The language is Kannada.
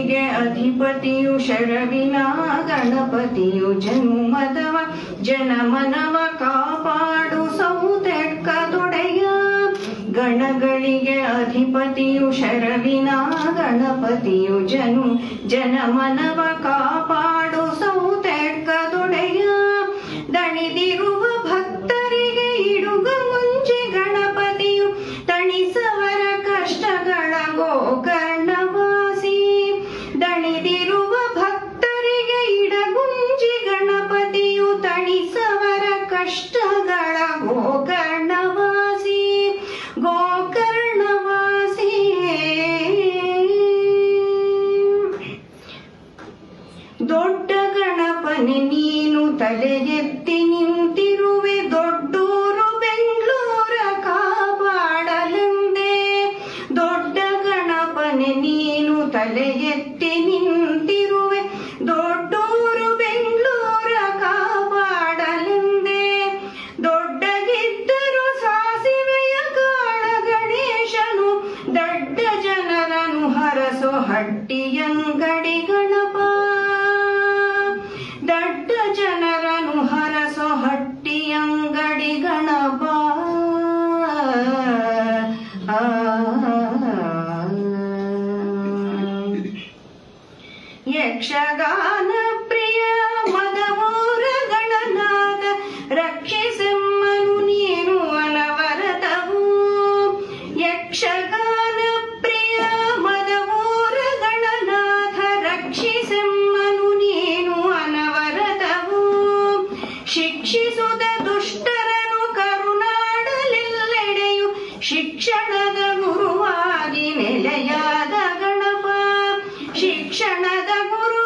ಗಣಗಳಿಗೆ ಅಧಿಪತಿಯು ಶರವಿನ ಗಣಪತಿಯು ಜನುಮದವ ಜನಮನವ ಕಾಪಾಡು ಸೌತೆಕ್ಕದೊಡೆಯ ಗಣಗಳಿಗೆ ಅಧಿಪತಿಯು ಶರವಿನ ಗಣಪತಿಯು ಜನು ಜನಮನವ ಕಾಪಾಡು ಸೌತೆಕ್ಕದೊಡೆಯ ದಣಿದಿರುವ ಭಕ್ತರಿಗೆ ಇಡುಗ ಮುಂಚೆ ಗಣಪತಿಯು ತಣಿಸವರ ಕಷ್ಟಗಳ ಗೋಕರ್ಣವಾಸಿ ದಣಿದಿರುವ ಭಕ್ತರಿಗೆ ಇಡಗುಂಜಿ ಗಣಪತಿಯು ತಣಿಸವರ ಕಷ್ಟಗಳ ಗೋಕರ್ಣವಾಸಿ ಗೋಕರ್ಣವಾಸಿ ದೊಡ್ಡ ಗಣಪನೆ ನೀನು ತಲೆ ಎತ್ತಿ ನಿಂತಿರುವೆ ದೊಡ್ಡೂರು ಬೆಂಗಳೂರ ಕಾಪಾಡಲೆಂದೇ ದೊಡ್ಡ ಗಣಪನೆ ನೀನು ತಲೆ ಎತ್ತಿ ನಿಂತಿರುವೆ ದೊಡ್ಡೂರು ಬೆಂಗಳೂರ ಕಾಪಾಡಲೆಂದೇ ದೊಡ್ಡಗಿದ್ದರು ಸಾಸಿವೆಯ ಕಾಳ ಗಣೇಶನು ದಡ್ಡ ಜನರನು ಹರಸೋ ಹಟ್ಟಿಯಂಗಡಿ ಗಣಪ ದಡ್ಡ ಜನರನು ಹರಸೋ ಹಟ್ಟಿಯಂಗಡಿ ಗಣಪ ಆ ಯಕ್ಷಗಾನ ಪ್ರಿಯ ಮದಮೂರ ಗಣನಾಥ ರಕ್ಷಿಸಮ್ಮನು ನೀನು ಅನವರತವು ಯಕ್ಷಗಾನ ಪ್ರಿಯ ಮದಮೂರ ಗಣನಾಥ ರಕ್ಷಿಸಮ್ಮನು ನೀನು ಅನವರತವು ಶಿಕ್ಷಿಸುದ ದುಷ್ಟರನು ಕರುನಾಡಲೆಲ್ಲೆಡೆಯು ಶಿಕ್ಷಣದ ಗುರುವಾಗಿ ನೆಲೆಯಾದ ಗಣಪ ಶಿಕ್ಷಣದ ಗುರು